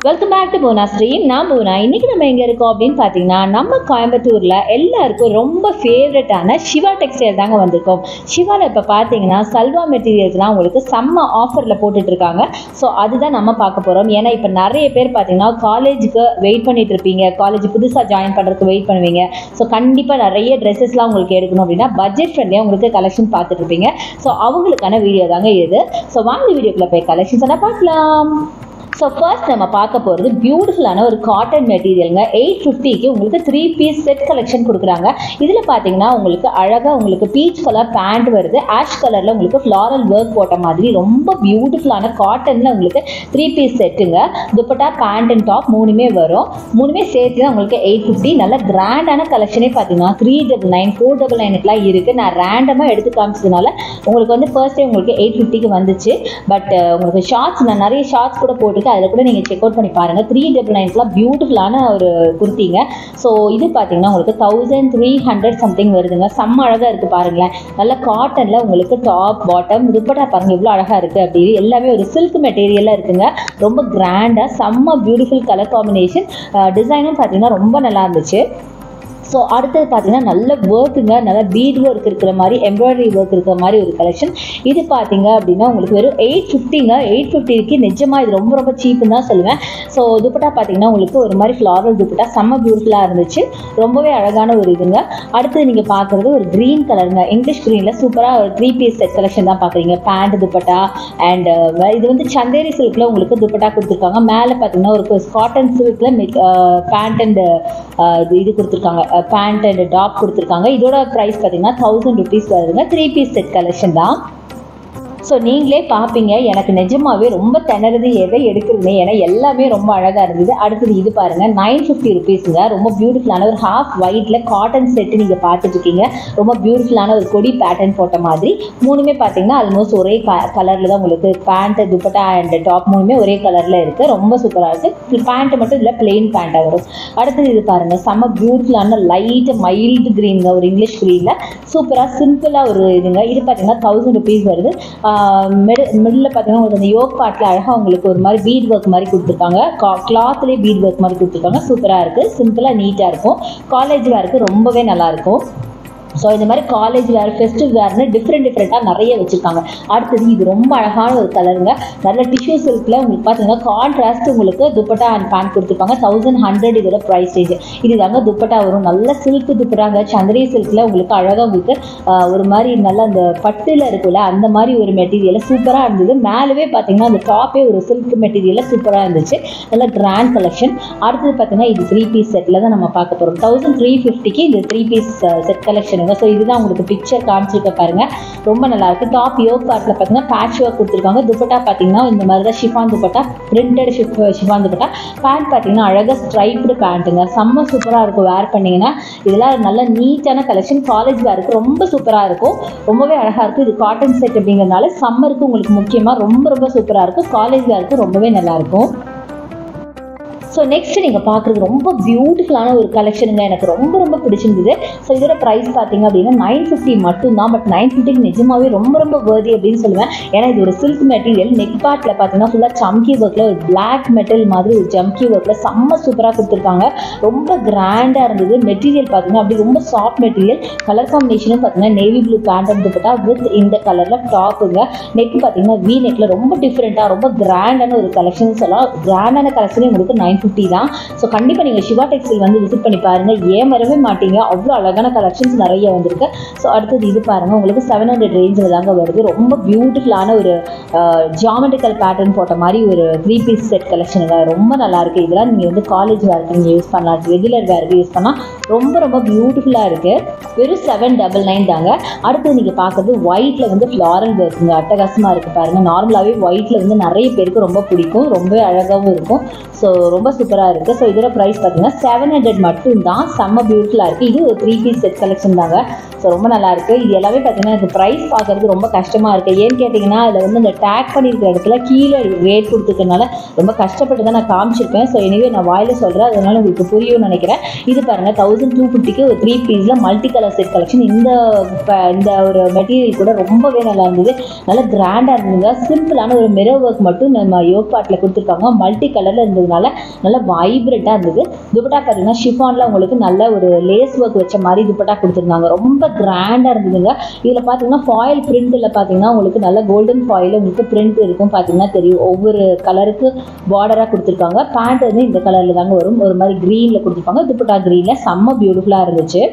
welcome back to Bhuvana stream நான் புவனா இன்னைக்கு நம்ம எங்கே இருக்கோம் அப்படின்னு பார்த்தீங்கன்னா நம்ம கோயம்புத்தூரில் எல்லாருக்கும் ரொம்ப ஃபேவரட்டான சிவா டெக்ஸ்டைல் தாங்க வந்திருக்கோம் சிவாவில் இப்போ பார்த்தீங்கன்னா சல்வா மெட்டீரியல்ஸ்லாம் உங்களுக்கு செம்ம ஆஃபரில் போட்டுட்டு இருக்காங்க ஸோ அதுதான் நம்ம பார்க்க போகிறோம் ஏன்னா இப்போ நிறைய பேர் பார்த்தீங்கன்னா காலேஜுக்கு வெயிட் பண்ணிட்டு இருப்பீங்க காலேஜ் புதுசாக ஜாயின் பண்ணுறதுக்கு வெயிட் பண்ணுவீங்க ஸோ கண்டிப்பாக நிறைய ட்ரெஸ்ஸஸ்லாம் உங்களுக்கு எடுக்கணும் அப்படின்னா பட்ஜெட் ஃப்ரெண்ட்லியாக உங்களுக்கு கலெக்ஷன் பார்த்துட்டு இருப்பீங்க ஸோ அவங்களுக்கான வீடியோ தாங்க இது ஸோ வாங்க வீடியோக்குள்ளே போய் கலெக்ஷன்ஸ் எல்லாம் பார்க்கலாம் ஸோ ஃபர்ஸ்ட் நம்ம பார்க்க போகிறது பியூட்டிஃபுல்லான ஒரு காட்டன் மெட்டீரியலுங்க எயிட் ஃபிஃப்டிக்கு உங்களுக்கு த்ரீ பீஸ் செட் கலெக்ஷன் கொடுக்குறாங்க இதில் பார்த்தீங்கன்னா உங்களுக்கு அழகாக உங்களுக்கு பீச் கலர் பேண்ட் வருது ஆஷ் கலரில் உங்களுக்கு ஃப்ளாரல் ஒர்க் போட்ட மாதிரி ரொம்ப பியூட்டிஃபுல்லான காட்டனில் உங்களுக்கு த்ரீ பீஸ் செட்டுங்க துப்பட்டா பேண்ட் அண்ட் டாப் மூணுமே வரும் மூணுமே சேர்த்து தான் உங்களுக்கு எயிட் ஃபிஃப்டி நல்ல கிராண்டான கலெக்ஷனே பார்த்தீங்கன்னா three double nine four double நைனுக்குலாம் இருக்குது நான் ரேண்டமாக எடுத்து காமிச்சதுனால உங்களுக்கு வந்து ஃபர்ஸ்ட் டைம் உங்களுக்கு எயிட் ஃபிஃப்டிக்கு வந்துச்சு பட் உங்களுக்கு ஷார்ட்ஸ் நான் நிறைய ஷார்ட்ஸ் கூட போட்டிருக்கேன் அதில் கூட நீங்கள் செக் அவுட் பண்ணி பாருங்கள் த்ரீ டபுள் நைன்ஸ்லாம் பியூட்டிஃபுல்லான ஒரு குர்த்திங்க ஸோ இது பார்த்தீங்கன்னா உங்களுக்கு தௌசண்ட் த்ரீ ஹண்ட்ரட் சம்திங் வருதுங்க செம்ம அழகாக இருக்குது பாருங்களேன் நல்ல காட்டனில் உங்களுக்கு டாப் பாட்டம் துப்பட்டா பாருங்கள் எவ்வளோ அழகாக இருக்குது அப்படி எல்லாமே ஒரு சில்க் மெட்டீரியலாக இருக்குங்க ரொம்ப கிராண்டாக செம்ம பியூட்டிஃபுல் கலர் காம்பினேஷன் டிசைனும் பார்த்தீங்கன்னா ரொம்ப நல்லா இருந்துச்சு ஸோ அடுத்தது பார்த்தீங்கன்னா நல்ல ஒர்க்குங்க நல்ல பீட் ஒர்க் இருக்கிற மாதிரி எம்ப்ராய்டரி ஒர்க் இருக்கிற மாதிரி ஒரு கலெக்ஷன் இது பார்த்தீங்க அப்படின்னா உங்களுக்கு வெறும் எயிட் ஃபிஃப்டிங்க எயிட் ஃபிஃப்டிக்கு நிஜமாக இது ரொம்ப ரொம்ப சீப்புன்னு தான் சொல்லுவேன் ஸோ துப்பட்டா பார்த்தீங்கன்னா உங்களுக்கு ஒரு மாதிரி ஃப்ளாரல் துப்பட்டா செம்ம பியூட்டிஃபுல்லாக இருந்துச்சு ரொம்பவே அழகான ஒரு இதுங்க அடுத்தது நீங்கள் பார்க்குறது ஒரு க்ரீன் கலருங்க இங்கிலீஷ் க்ரீனில் சூப்பராக ஒரு த்ரீ பீஸ் செட் கலெக்ஷன் தான் பார்க்குறீங்க பேண்ட் துப்பட்டா அண்ட் இது வந்து சந்தேரி சில்கில் உங்களுக்கு துப்பட்டா கொடுத்துருக்காங்க மேலே பார்த்தீங்கன்னா ஒரு காட்டன் சில்கில் பேண்ட் அண்ட் இது கொடுத்துருக்காங்க பேண்ட் அண்ட் டாப் கொடுத்துருக்காங்க இதோட ப்ரைஸ் பார்த்தீங்கன்னா தௌசண்ட் ருபீஸ் வருதுங்க த்ரீ பீஸ் செட் கலெக்ஷன் தான் ஸோ நீங்களே பார்ப்பீங்க எனக்கு நிஜமாவே ரொம்ப திணறுது எதை எடுக்கிறதுனே ஏன்னா எல்லாமே ரொம்ப அழகாக இருந்தது அடுத்தது இது பாருங்கள் நைன் ஃபிஃப்டி ருபீஸுங்க ரொம்ப பியூட்டிஃபுல்லான ஒரு ஹாஃப் ஒயிட்டில் காட்டன் செட்டு நீங்கள் பார்த்துட்டு இருக்கீங்க ரொம்ப பியூட்டிஃபுல்லான ஒரு கொடி பேட்டர்ன் போட்ட மாதிரி மூணுமே பார்த்தீங்கன்னா ஆல்மோஸ்ட் ஒரே க கலரில் தான் உங்களுக்கு பேண்ட்டு துப்பட்டா அண்ட் டாப் மூணுமே ஒரே கலரில் இருக்குது ரொம்ப சூப்பராக இருக்குது பேண்ட்டு மட்டும் இதில் பிளெயின் பேண்ட்டாக வரும் அடுத்தது இது பாருங்கள் செம்ம பியூட்டிஃபுல்லான லைட் மைல்டு க்ரீனுங்க ஒரு இங்கிலீஷ் க்ரீனில் சூப்பராக சிம்பிளாக ஒரு இதுங்க இது பார்த்தீங்கன்னா தௌசண்ட் ருபீஸ் வருது மிடு மிடில் பார்த்தீங்கன்னா உங்களுக்கு அந்த யோக் பார்ட்டில் அழகாக உங்களுக்கு ஒரு மாதிரி பீட் ஒர்க் மாதிரி கொடுத்துருக்காங்க கா கிளாத்லேயே பீட் ஒர்க் மாதிரி கொடுத்துருக்காங்க சூப்பராக இருக்குது சிம்பிளாக நீட்டாக இருக்கும் காலேஜ் வேருக்கு ரொம்பவே நல்லாயிருக்கும் ஸோ இந்த மாதிரி காலேஜ் வேர் ஃபெஸ்டிவ் வேர்னு டிஃப்ரெண்ட் டிஃப்ரெண்ட்டாக நிறைய வச்சுருக்காங்க அடுத்தது இது ரொம்ப அழகான ஒரு கலருங்க நல்ல டிஷ்யூ சில்கில் உங்களுக்கு பார்த்தீங்கன்னா கான்ட்ராஸ்ட் உங்களுக்கு துப்பட்டா அண்ட் பேண்ட் கொடுத்துருப்பாங்க தௌசண்ட் ஹண்ட்ரட் இதோட ப்ரைஸ் ரேஞ்ச் இது தாங்க துப்பட்டா வரும் நல்ல சில்க் துப்பட்டாங்க சந்திரி சில்கில் உங்களுக்கு அழகாக உங்களுக்கு ஒரு மாதிரி நல்ல அந்த பட்டில் இருக்குல்ல அந்த மாதிரி ஒரு மெட்டீரியலில் சூப்பராக இருந்தது மேலவே பார்த்தீங்கன்னா அந்த டாப்பே ஒரு சில்க் மெட்டீரியலில் சூப்பராக இருந்துச்சு நல்ல கிராண்ட் கலெக்ஷன் அடுத்தது பார்த்தீங்கன்னா இது த்ரீ பீஸ் செட்டில் தான் நம்ம பார்க்க போகிறோம் தௌசண்ட் த்ரீ ஃபிஃப்டிக்கு இந்த த்ரீ பீஸ் செட் கலெக்ஷன் பண்ணுங்க ஸோ இதுதான் உங்களுக்கு பிக்சர் காமிச்சிருக்க பாருங்க ரொம்ப நல்லா இருக்கு டாப் யோக் பார்ட்டில் பார்த்தீங்கன்னா பேட்ச் ஒர்க் கொடுத்துருக்காங்க துப்பட்டா பார்த்தீங்கன்னா இந்த மாதிரி தான் ஷிஃபான் துப்பட்டா பிரிண்டட் ஷிஃப் ஷிஃபான் துப்பட்டா பேண்ட் பார்த்தீங்கன்னா அழகாக ஸ்ட்ரைப்டு பேண்ட்டுங்க செம்ம சூப்பராக இருக்கும் வேர் பண்ணிங்கன்னா இதெல்லாம் நல்ல நீட்டான கலெக்ஷன் காலேஜ் வேருக்கு ரொம்ப சூப்பராக இருக்கும் ரொம்பவே அழகாக இருக்கும் இது காட்டன் செட் அப்படிங்கிறதுனால சம்மருக்கு உங்களுக்கு முக்கியமாக ரொம்ப ரொம்ப சூப்பராக இருக்கும் காலேஜ் வேருக்கு ரொம்பவே நல்லாயிருக்கும் ஸோ நெக்ஸ்ட் நீங்கள் பார்க்குறது ரொம்ப பியூட்டிஃபுல்லான ஒரு கலெக்ஷனுங்க எனக்கு ரொம்ப ரொம்ப பிடிச்சிருந்தது ஸோ இதோட ப்ரைஸ் பார்த்தீங்க அப்படின்னா நைன் ஃபிஃப்டி மட்டும் தான் பட் நைன் ஃபிஃப்டிக்கு நிஜமாவே ரொம்ப ரொம்ப வேர்தி அப்படின்னு சொல்லுவேன் ஏன்னா இது ஒரு சில்க் மெட்டீரியல் நெக் பார்ட்டில் பார்த்தீங்கன்னா ஃபுல்லாக சம்கி ஒர்க்கில் ஒரு பிளாக் மெட்டல் மாதிரி ஒரு ஜம்கி ஒர்க்கில் செம்ம சூப்பராக கொடுத்துருக்காங்க ரொம்ப கிராண்டாக இருந்தது மெட்டீரியல் பார்த்தீங்கன்னா அப்படி ரொம்ப சாஃப்ட் மெட்டீரியல் கலர் காம்பினேஷனும் பார்த்தீங்கன்னா நேவி ப்ளூ பேண்ட் வந்துப்பட்டா வித் இந்த கலரில் டாப்புங்க நெக் பார்த்தீங்கன்னா வி நெக்கில் ரொம்ப டிஃப்ரெண்ட்டாக ரொம்ப கிராண்டான ஒரு கலெக்ஷன் சொல்லலாம் கிராண்டான கலெக்ஷனே உங்களுக்கு நைன் ஃபிஃப்டி தான் ஸோ கண்டிப்பாக நீங்கள் சிவா டெக்ஸ்டைல் வந்து விசிட் பண்ணி பாருங்கள் ஏமரவே மாட்டீங்க அவ்வளோ அழகான கலெக்ஷன்ஸ் நிறைய வந்திருக்கு ஸோ அடுத்தது இது பாருங்கள் உங்களுக்கு செவன் ஹண்ட்ரட் ரேஞ்சில் தாங்க வருது ரொம்ப பியூட்டிஃபுல்லான ஒரு ஜியாமெட்ரிக்கல் பேட்டர்ன் போட்ட மாதிரி ஒரு த்ரீ பீஸ் செட் கலெக்ஷனுங்க ரொம்ப நல்லாயிருக்கு இதெல்லாம் நீங்கள் வந்து காலேஜ் வேருக்கு நீங்கள் யூஸ் பண்ணலாம் ரெகுலர் வேருக்கு யூஸ் பண்ணால் ரொம்ப ரொம்ப பியூட்டிஃபுல்லாக இருக்குது வெறும் செவன் டபுள் நைன் தாங்க அடுத்து நீங்கள் பார்க்குறது ஒயிட்டில் வந்து ஃப்ளாரல் ஒர்க்குங்க அட்டகாசமாக இருக்குது பாருங்கள் நார்மலாகவே ஒயிட்டில் வந்து நிறைய பேருக்கு ரொம்ப பிடிக்கும் ரொம்பவே அழகாகவும் இருக்கும் ஸோ ரொம்ப சூப்பராக இருக்குது ஸோ இதோட ப்ரைஸ் பார்த்தீங்கன்னா செவன் ஹண்ட்ரட் மட்டும் தான் செம்ம பியூட்டிஃபுல்லாக இருக்குது இது ஒரு த்ரீ பீஸ் செட் கலெக்ஷன் தாங்க ஸோ ரொம்ப நல்லா இருக்கு இது எல்லாமே பார்த்தீங்கன்னா எனக்கு ப்ரைஸ் பார்க்கறது ரொம்ப கஷ்டமாக இருக்குது ஏன்னு கேட்டிங்கன்னா அதில் வந்து அந்த டேக் பண்ணியிருக்கிற இடத்துல கீழே ரேட் கொடுத்துருக்கனால ரொம்ப கஷ்டப்பட்டு தான் நான் காமிச்சிருப்பேன் ஸோ எனவே நான் வாயில சொல்கிறேன் அதனால உங்களுக்கு புரியும்னு நினைக்கிறேன் இது பாருங்கள் தௌசண்ட் டூ ஃபிஃப்டிக்கு ஒரு த்ரீ பீஸில் மல்டி கலர் செட் கலெக்ஷன் இந்த ப- இந்த ஒரு மெட்டீரியல் கூட ரொம்பவே நல்லா இருந்தது நல்லா கிராண்டாக இருந்ததுங்க சிம்பிளான ஒரு மிரர் ஒர்க் மட்டும் நம்ம யோக் பாட்டில் கொடுத்துருக்காங்க மல்டி கலரில் இருந்ததுனால நல்லா வைப்ரண்ட்டாக இருந்தது துப்பட்டா பார்த்தீங்கன்னா ஷிஃபானில் உங்களுக்கு நல்ல ஒரு லேஸ் ஒர்க் வச்ச மாதிரி துப்பட்டா கொடுத்துருந்தாங்க ரொம்ப கிராண்டாக இருந்ததுங்க இதில் பார்த்தீங்கன்னா ஃபாயில் பிரிண்ட்டில் பார்த்தீங்கன்னா உங்களுக்கு நல்ல கோல்டன் ஃபாயில் உங்களுக்கு பிரிண்ட் இருக்கும் பார்த்தீங்கன்னா தெரியும் ஒவ்வொரு கலருக்கு பார்டராக கொடுத்துருக்காங்க பேண்ட் வந்து இந்த கலரில் தாங்க வரும் ஒரு மாதிரி க்ரீனில் கொடுத்துருப்பாங்க துப்பட்டா க்ரீனில் செம்ம பியூட்டிஃபுல்லாக இருந்துச்சு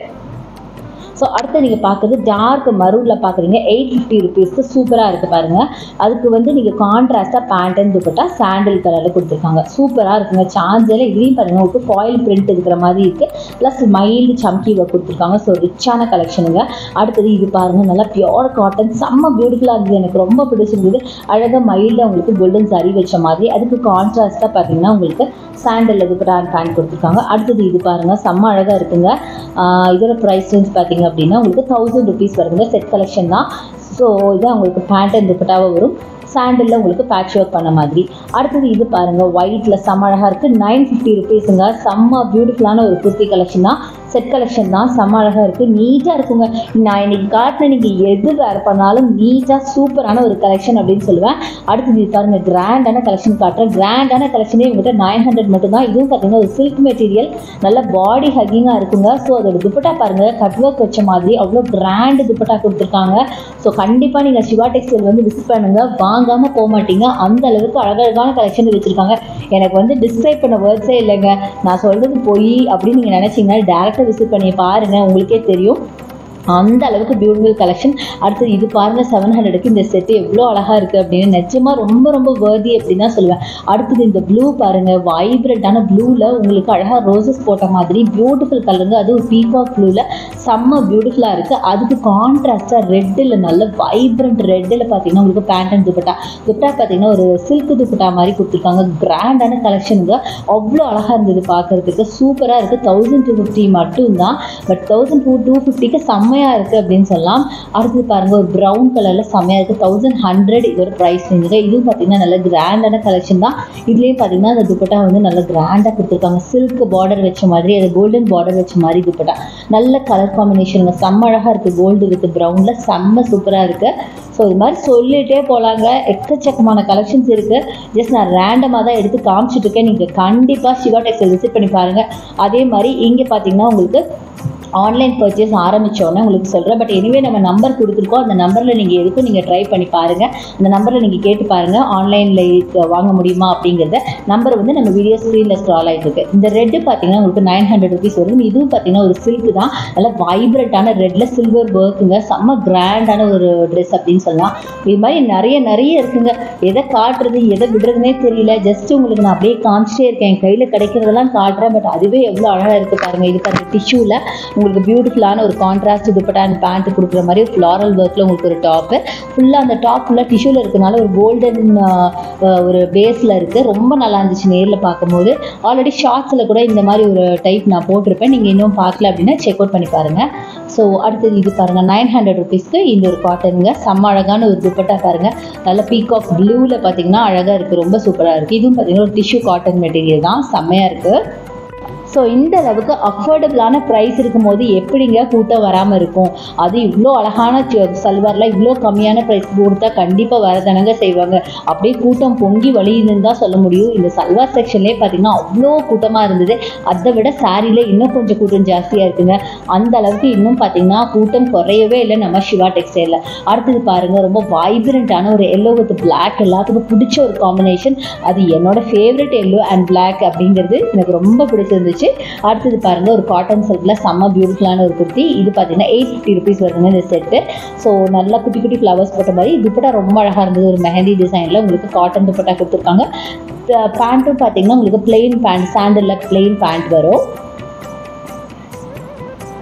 ஸோ அடுத்து நீங்கள் பார்க்குறது டார்க் மரூனில் பார்க்குறீங்க எயிட் ஃபிஃப்டி ருபீஸ்க்கு சூப்பராக இருக்குது பாருங்கள் அதுக்கு வந்து நீங்கள் கான்ட்ராஸ்ட்டாக பேண்ட் அண்ட் துப்பட்டா சாண்டில் கலரில் கொடுத்துருக்காங்க சூப்பராக இருக்குங்க சான்ஸில் இதுலேயும் பாருங்கள் உங்களுக்கு ஃபாயில் பிரிண்ட் இருக்கிற மாதிரி இருக்குது ப்ளஸ் மைல்டு சம்கி ஒர்க் கொடுத்துருக்காங்க ஸோ ரிச்சான கலெக்ஷனுங்க அடுத்தது இது பாருங்கள் நல்லா பியோர் காட்டன் செம்ம பியூட்டிஃபுல்லாக இருந்தது எனக்கு ரொம்ப பிடிச்சிருந்தது அழகாக மைல்டாக உங்களுக்கு கோல்டன் சரி வச்ச மாதிரி அதுக்கு கான்ட்ராஸ்ட்டாக பார்த்தீங்கன்னா உங்களுக்கு சாண்டல் துப்பட்டா அண்ட் பேண்ட் கொடுத்துருக்காங்க அடுத்தது இது பாருங்கள் செம்ம அழகாக இருக்குங்க ஆஹ் இதோட ப்ரைஸ் ரேஞ்ச் பார்த்தீங்க அப்படின்னா உங்களுக்கு தௌசண்ட் ருபீஸ் வருதுங்க செட் கலெக்ஷன் தான் ஸோ இதான் உங்களுக்கு பேண்ட் அண்ட் துப்பட்டாவாக வரும் சாண்டலில் உங்களுக்கு பேட்ச் ஒர்க் பண்ண மாதிரி அடுத்தது இது பாருங்கள் ஒயிட்டில் செம்ம அழகாக இருக்குது நைன் ஃபிஃப்டி ருபீஸுங்க செம்ம பியூட்டிஃபுல்லான ஒரு குர்த்தி கலெக்ஷன் தான் செட் கலெக்ஷன் தான் செம்ம அழகாக இருக்குது நீட்டாக இருக்குங்க நான் இன்னைக்கு காட்டின நீங்கள் எது வேர் பண்ணாலும் நீட்டாக சூப்பரான ஒரு கலெக்ஷன் அப்படின்னு சொல்லுவேன் அடுத்தது இது பாருங்கள் கிராண்டான கலெக்ஷன் காட்டுறேன் கிராண்டான கலெக்ஷனே இவங்ககிட்ட நைன் ஹண்ட்ரட் மட்டும் தான் இதுவும் பார்த்தீங்கன்னா ஒரு சில்க் மெட்டீரியல் நல்ல பாடி ஹக்கிங்காக இருக்குங்க ஸோ அதோட துப்பட்டா பாருங்கள் கட் ஒர்க் வச்ச மாதிரி அவ்வளோ கிராண்டு துப்பட்டா கொடுத்துருக்காங்க ஸோ கண்டிப்பாக நீங்கள் சிவா டெக்ஸ்டைல் வந்து விசிட் பண்ணுங்கள் வாங்காமல் போக மாட்டீங்க அந்த அளவுக்கு அழகழகான கலெக்ஷன் வச்சுருக்காங்க எனக்கு வந்து டிஸ்கிரைப் பண்ண வேர்ட்ஸே இல்லைங்க நான் சொல்கிறது பொய் அப்படின்னு நீங்கள் நினச்சிங்கன்னா டேரெக்டாக விசிட் பண்ணி பாருங்கள் உங்களுக்கே தெரியும் அந்த அளவுக்கு பியூட்டிஃபுல் கலெக்ஷன் அடுத்தது இது பாருங்க செவன் ஹண்ட்ரடுக்கு இந்த செட்டு எவ்வளோ அழகாக இருக்குது அப்படின்னு நிஜமாக ரொம்ப ரொம்ப வேர்தி அப்படின்னு தான் சொல்லுவேன் அடுத்தது இந்த ப்ளூ பாருங்க வைப்ரண்ட்டான ப்ளூவில் உங்களுக்கு அழகாக ரோசஸ் போட்ட மாதிரி பியூட்டிஃபுல் கலருங்க அதுவும் பீகாக் ப்ளூவில் செம்ம பியூட்டிஃபுல்லாக இருக்குது அதுக்கு கான்ட்ராஸ்டாக ரெட்டில் நல்ல வைப்ரண்ட் ரெட்டில் பார்த்தீங்கன்னா உங்களுக்கு பேண்ட் அண்ட் துப்பட்டா துப்பட்டா பார்த்தீங்கன்னா ஒரு சில்க் துப்பட்டா மாதிரி கொடுத்துருக்காங்க கிராண்டான கலெக்ஷனுங்க அவ்வளோ அழகாக இருந்தது பார்க்கறதுக்கு சூப்பராக இருக்குது தௌசண்ட் டூ ஃபிஃப்டி மட்டும்தான் பட் தௌசண்ட் டூ டூ ஃபிஃப்டிக்கு செம்மையாக இருக்குது அப்படின்னு சொல்லலாம் அடுத்தது பாருங்கள் ஒரு ப்ரௌன் கலரில் செம்மையாக இருக்குது தௌசண்ட் ஹண்ட்ரட் இதோட ப்ரைஸ் இருந்தது இதுவும் பார்த்தீங்கன்னா நல்ல கிராண்டான கலெக்ஷன் தான் இதுலேயும் பார்த்தீங்கன்னா அந்த துப்பட்டா வந்து நல்ல கிராண்டாக கொடுத்துருக்காங்க சில்க் பார்டர் வச்ச மாதிரி அது கோல்டன் பார்டர் வச்ச மாதிரி துப்பட்டா நல்ல கலர் காம்பினேஷனுங்க செம்ம அழகாக இருக்குது கோல்டு வித் ப்ரௌனில் செம்ம சூப்பராக இருக்குது ஸோ இது மாதிரி சொல்லிகிட்டே போகலாங்க எக்கச்சக்கமான கலெக்ஷன்ஸ் இருக்குது ஜஸ்ட் நான் ரேண்டமாக தான் எடுத்து காமிச்சிட்டு இருக்கேன் நீங்கள் கண்டிப்பாக சிவா டெக்ஸ்டைல் விசிட் பண்ணி பாருங்கள் அதே மாதிரி இங்கே பார்த்தீங்கன்னா உங்களுக்கு ஆன்லைன் பர்ச்சேஸ் ஆரம்பித்தோன்னே உங்களுக்கு சொல்கிறேன் பட் எனிவே நம்ம நம்பர் கொடுத்துருக்கோம் அந்த நம்பரில் நீங்கள் எதுக்கும் நீங்கள் ட்ரை பண்ணி பாருங்கள் அந்த நம்பரில் நீங்கள் கேட்டு பாருங்கள் ஆன்லைனில் வாங்க முடியுமா அப்படிங்கிறத நம்பர் வந்து நம்ம வீடியோ ஸ்க்ரீனில் ஸ்க்ரால் ஆகிட்டு இருக்கு இந்த ரெட்டு பார்த்தீங்கன்னா உங்களுக்கு நைன் ஹண்ட்ரட் ருபீஸ் வரும் இதுவும் பார்த்தீங்கன்னா ஒரு சில்க் தான் நல்லா வைப்ரண்ட்டான ரெட்டில் சில்வர் ஒர்க்குங்க செம்ம கிராண்டான ஒரு ட்ரெஸ் அப்படின்னு சொல்லலாம் இது மாதிரி நிறைய நிறைய இருக்குங்க எதை காட்டுறது எதை விடுறதுனே தெரியல ஜஸ்ட் உங்களுக்கு நான் அப்படியே காமிச்சிட்டே இருக்கேன் என் கையில் கிடைக்கிறதெல்லாம் காட்டுறேன் பட் அதுவே எவ்வளோ அழகாக இருக்குது பாருங்கள் இது பாருங்கள் டிஷ்யூவில் உங்களுக்கு பியூட்டிஃபுல்லான ஒரு கான்ட்ராஸ்ட் துப்பட்டா அண்ட் பேண்ட் கொடுக்குற மாதிரி ஒரு ஃப்ளாரல் ஒர்க்கில் உங்களுக்கு ஒரு டாப்பு ஃபுல்லாக அந்த டாப் ஃபுல்லாக டிஷ்யூவில் இருக்கனால ஒரு கோல்டன் ஒரு பேஸில் இருக்குது ரொம்ப நல்லா இருந்துச்சு நேரில் பார்க்கும்போது ஆல்ரெடி ஷார்ட்ஸில் கூட இந்த மாதிரி ஒரு டைப் நான் போட்டிருப்பேன் நீங்கள் இன்னும் பார்க்கல அப்படின்னா செக் அவுட் பண்ணி பாருங்கள் ஸோ அடுத்தது இது பாருங்கள் நைன் ஹண்ட்ரட் ருபீஸ்க்கு இந்த ஒரு காட்டனுங்க செம்ம அழகான ஒரு துப்பட்டா பாருங்கள் நல்ல பீகாக் ப்ளூவில் பார்த்தீங்கன்னா அழகாக இருக்குது ரொம்ப சூப்பராக இருக்குது இதுவும் பார்த்தீங்கன்னா ஒரு டிஷ்யூ காட்டன் மெட்டீரியல் தான் செம்மையாக இருக்குது ஸோ இந்த அளவுக்கு அஃபோர்டபுளான ப்ரைஸ் இருக்கும்போது எப்படிங்க கூட்டம் வராமல் இருக்கும் அது இவ்வளோ அழகான சல்வாரில் இவ்வளோ கம்மியான ப்ரைஸ் கொடுத்தா கண்டிப்பாக வரதானங்க செய்வாங்க அப்படியே கூட்டம் பொங்கி வழியுதுன்னு தான் சொல்ல முடியும் இந்த சல்வார் செக்ஷன்லேயே பார்த்தீங்கன்னா அவ்வளோ கூட்டமாக இருந்தது அதை விட சாரியில் இன்னும் கொஞ்சம் கூட்டம் ஜாஸ்தியாக இருக்குங்க அந்த அளவுக்கு இன்னும் பார்த்தீங்கன்னா கூட்டம் குறையவே இல்லை நம்ம சிவா டெக்ஸ்டைலில் அடுத்தது பாருங்கள் ரொம்ப வைப்ரண்ட்டான ஒரு எல்லோ வித் பிளாக் எல்லாத்துக்கும் பிடிச்ச ஒரு காம்பினேஷன் அது என்னோட ஃபேவரட் எல்லோ அண்ட் பிளாக் அப்படிங்கிறது எனக்கு ரொம்ப பிடிச்சிருந்துச்சு அடுத்தது பாருங்கள் ஒரு காட்டன் சில்கில் செம்ம பியூட்டிஃபுல்லான ஒரு குர்த்தி இது பார்த்தீங்கன்னா எயிட் ஃபிஃப்டி ருபீஸ் வருதுங்க இந்த செட்டு ஸோ நல்லா குட்டி குட்டி ஃப்ளவர்ஸ் போட்ட மாதிரி துப்பட்டா ரொம்ப அழகாக இருந்தது ஒரு மெஹந்தி டிசைனில் உங்களுக்கு காட்டன் துப்பட்டா கொடுத்துருக்காங்க பேண்ட்டும் பார்த்தீங்கன்னா உங்களுக்கு பிளெயின் பேண்ட் சாண்டலில் பிளெயின் பேண்ட் வரும்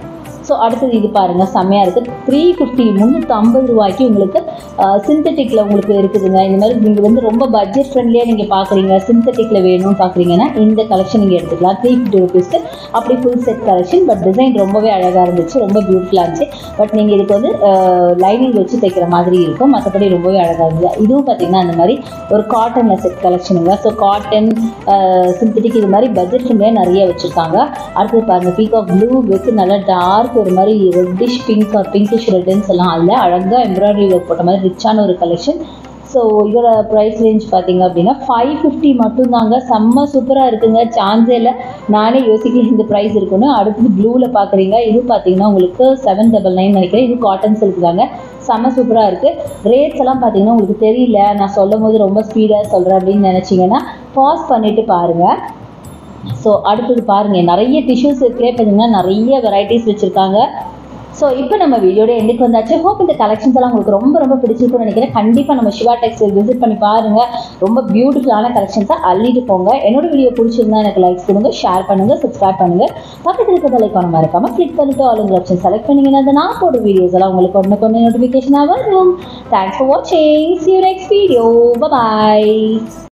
ஸோ அடுத்தது இது பாருங்கள் செம்மையாக இருக்குது த்ரீ ஃபிஃப்டி முந்நூற்றி ஐம்பது ரூபாய்க்கு உங்களுக்கு சிந்தட்டிக்கில் உங்களுக்கு இருக்குதுங்க இந்த மாதிரி நீங்கள் வந்து ரொம்ப பட்ஜெட் ஃப்ரெண்ட்லியாக நீங்கள் பார்க்குறீங்க சிந்தட்டிக்கில் வேணும்னு பார்க்குறீங்கன்னா இந்த கலெக்ஷன் நீங்கள் எடுத்துக்கலாம் த்ரீ ஃபிஃப்டி ருபீஸ்க்கு அப்படி full set collection but design ரொம்பவே அழகாக இருந்துச்சு ரொம்ப பியூட்டிஃபுல்லாக இருந்துச்சு பட் நீங்கள் இதுக்கு வந்து லைனிங் வச்சு தைக்கிற மாதிரி இருக்கும் மற்றபடி ரொம்பவே அழகாக இருந்தது இதுவும் பார்த்தீங்கன்னா அந்த மாதிரி ஒரு காட்டனில் செட் கலெக்ஷனுங்க ஸோ காட்டன் சிந்தட்டிக் இது மாதிரி பட்ஜெட் ஃப்ரெண்ட்லியாக நிறைய வச்சுருக்காங்க அடுத்தது பாருங்கள் பீகாக் ப்ளூ வித் நல்லா டார்க் ஒரு மாதிரி ரெட்டிஷ் பிங்க் பிங்கிஷ் ரெட்டுன்னு சொல்லலாம் அதில் அழகாக எம்ப்ராய்டரி ஒர்க் போட்ட மாதிரி ரிச்சான ஒரு கலெக்ஷன் ஸோ இதோட ப்ரைஸ் ரேஞ்ச் பார்த்தீங்க அப்படின்னா ஃபைவ் ஃபிஃப்டி மட்டும்தாங்க செம்ம சூப்பராக இருக்குங்க சான்ஸே இல்லை நானே யோசிக்கல இந்த ப்ரைஸ் இருக்குன்னு அடுத்தது ப்ளூவில் பார்க்குறீங்க இது பார்த்தீங்கன்னா உங்களுக்கு செவன் டபுள் நைன் நினைக்கிறேன் இது காட்டன் சில்க் தாங்க செம்ம சூப்பராக இருக்குது ரேட்ஸ் எல்லாம் பார்த்தீங்கன்னா உங்களுக்கு தெரியல நான் சொல்லும் போது ரொம்ப ஸ்பீடாக சொல்கிறேன் அப்படின்னு நினச்சிங்கன்னா பாஸ் பண்ணிவிட்டு பாருங்கள் ஸோ அடுத்தது பாருங்கள் நிறைய டிஷ்யூஸ் இருக்கிறே பார்த்தீங்கன்னா நிறைய வெரைட்டிஸ் வச்சுருக்காங்க ஸோ இப்போ நம்ம வீடியோட எண்டுக்கு வந்தாச்சு ஹோப் இந்த கலெக்ஷன்ஸ் எல்லாம் உங்களுக்கு ரொம்ப ரொம்ப பிடிச்சிருக்கும்னு நினைக்கிறேன் கண்டிப்பாக நம்ம சிவா டெக்ஸ்டைல் விசிட் பண்ணி பாருங்க ரொம்ப பியூட்டிஃபுல்லான கலெக்ஷன்ஸாக அள்ளிட்டு போங்க என்னோட வீடியோ பிடிச்சிருந்தா எனக்கு லைக்ஸ் கொடுங்க ஷேர் பண்ணுங்க சப்ஸ்கிரைப் பண்ணுங்க பக்கத்தில் இருக்க தலைக்கான மறக்காம கிளிக் பண்ணிட்டு ஆளுங்க ஆப்ஷன் செலக்ட் பண்ணீங்கன்னா அந்த நான் போட வீடியோஸ் எல்லாம் உங்களுக்கு ஒன்று கொண்டு நோட்டிஃபிகேஷனாக வரும் தேங்க்ஸ் ஃபார் வாட்சிங் see you next video bye